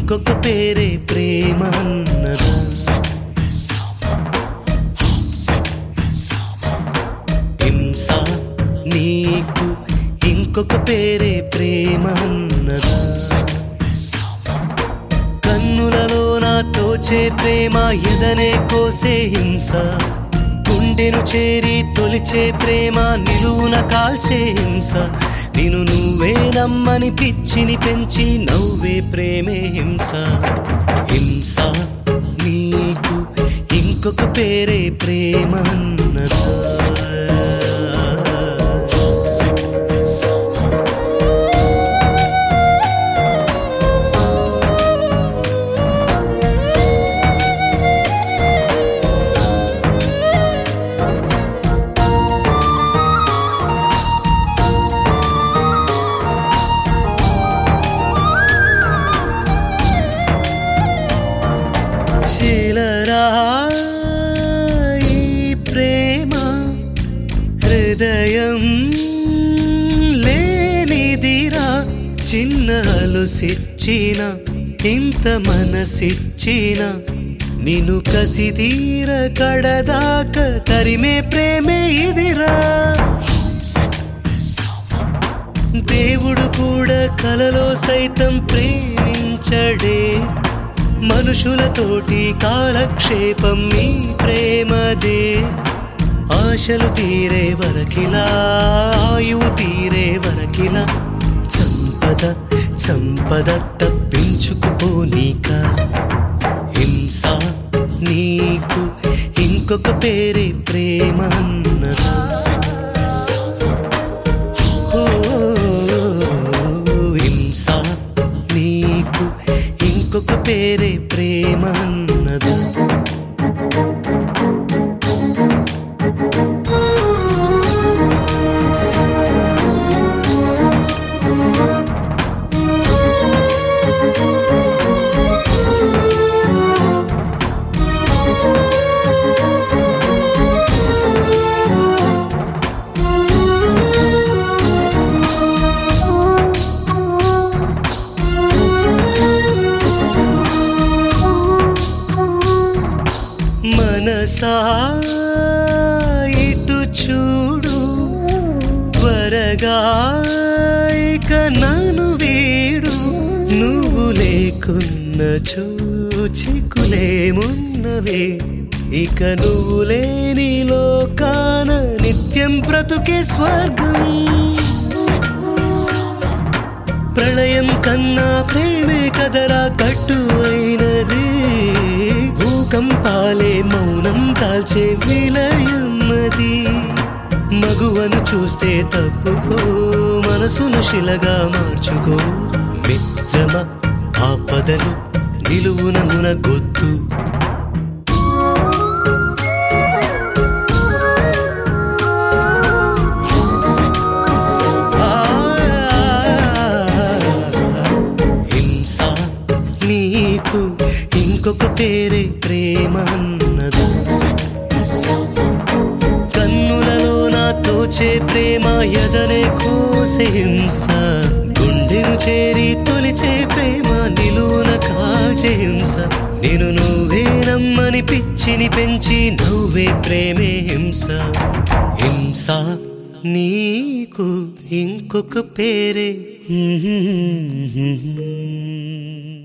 ఇంకొక పేరే ప్రేమ అన్నదా హింస నీకు ఇంకొక పేరే ప్రేమ అన్నదా కన్నులలో నా తోచే ప్రేమ ఎదనే కోసే హింస గుండెను చేరి తొలిచే ప్రేమ నిలువున కాల్చే హింస నేను నువ్వే నమ్మని పిచ్చిని పెంచి నవ్వే ప్రేమే హింస హింస నీకు ఇంకొక పేరే ప్రేమ అన్నదా శిలరా ఈ ప్రేమ హృదయం లేనిదిరా చిన్న అలుసిచ్చిన ఇంత మనసిచ్చిన నిన్ను కసిదీర కడదాక తరిమే ప్రేమే ఇదిరా దేవుడు కూడా కలలో సైతం ప్రేమించడే మనుషులతోటి కాలక్షేపం మీ ప్రేమదే ఆశలు తీరే వరకిలా ఆయువు తీరే వరకిలా సంపద సంపద తప్పించుకుపోనీక హింస నీకు ఇంకొక పేరే ప్రేమ అన్నదా ఓ, హింస నీకు ఇంకొక పేరే ప్రేమ అన్నదా మనసా ఇటు చూడు త్వరగా ఇక నన్ను వీడు నువ్వు లేకున్న చూచికులేమున్నవే ఇక నువ్వు లేని లోకాన నిత్యం బ్రతుకే స్వర్గం ప్రళయం కన్నా ప్రేమే కదరా కట్టు అయినది భూకంపాలే మౌనం దాల్చే విలయమ్మది మగువను చూస్తే తప్పుకో మనసును శిలగా మార్చుకో మిత్రమ ఆపదలు నిలువున మునగొద్దు హింస నీకు ఇంకొక పేరే ప్రేమ అన్నదా కన్నులలో నా తోచే ప్రేమ ఎదనే కోసే హింస గుండెను చేరి తొలిచే ప్రేమ నిలువున కాల్చే హింస నేను నువ్వే నమ్మని పిచ్చిని పెంచి నవ్వే ప్రేమే హింస హింస నీకు ఇంకొక పేరే